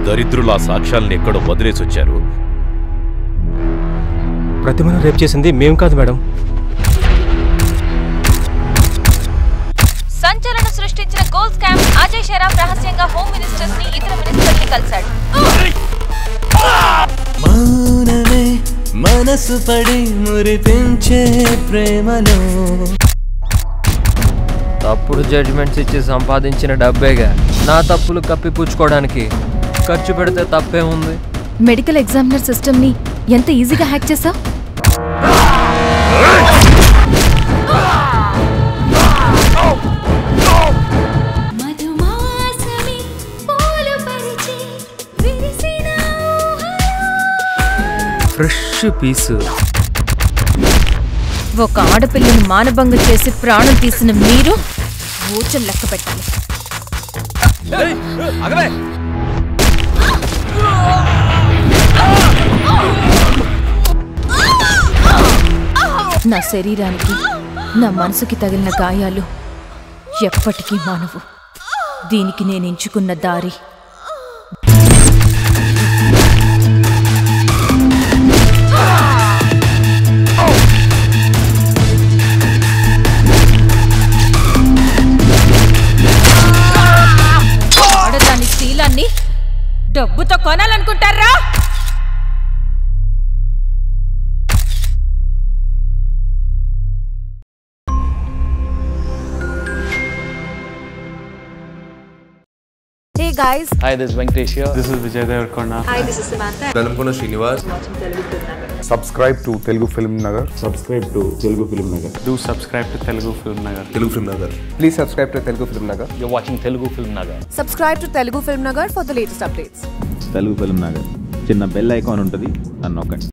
దరిద్రుల ఆ సాక్ష్యాలను ఎక్కడో వదిలేసి వచ్చారు ప్రతిమను రేప్ చేసింది మేం కాదు మేడం సంచలనం సృష్టించిన గోల్ స్కామ్ అజయ్ షరాఫ్ రహస్యంగా హోమ్ మినిస్టర్స్ ని ఇతర మినిస్టర్ని కలిశాడు మౌనమే మనసు పడి మురిపించే ప్రేమలో తప్పుడు జడ్జిమెంట్స్ ఇచ్చి సంపాదించిన డబ్బేగా నా తప్పులు కప్పిపుచ్చుకోవడానికి ఖర్చు పెడితే తప్పే ఉంది మెడికల్ ఎగ్జామినర్ సిస్టమ్ ని ఎంత ఈజీగా హ్యాక్ చేసావు ఫ్రెష్ పీస్ ఒక ఆడపిల్లని మానభంగం చేసి ప్రాణం తీసిన మీరు ఊచలు లెక్క పెట్టాలి నా శరీరానికి నా మనసుకి తగిలిన గాయాలు ఎప్పటికీ మానవు దీనికి నేను ఎంచుకున్న దారి ఆడదాని శీలాన్ని డబ్బుతో కొనాలనుకుంటారా Hey guys, Hi, this is Venkatesh here. This is Vijay Devarkonda. hi, this is Samantha. Velankonda Srinivas subscribe to Telugu film Nagar Subscribe to Telugu Film Nagar. Do subscribe to Telugu Film Nagar. Telugu film Nagar please subscribe to Telugu film Nagar You're watching Telugu Film Nagar. Subscribe to Telugu Film Nagar for the latest updates. Telugu film Nagar చిన్న bell icon ఉంటుంది అని నొక్కండి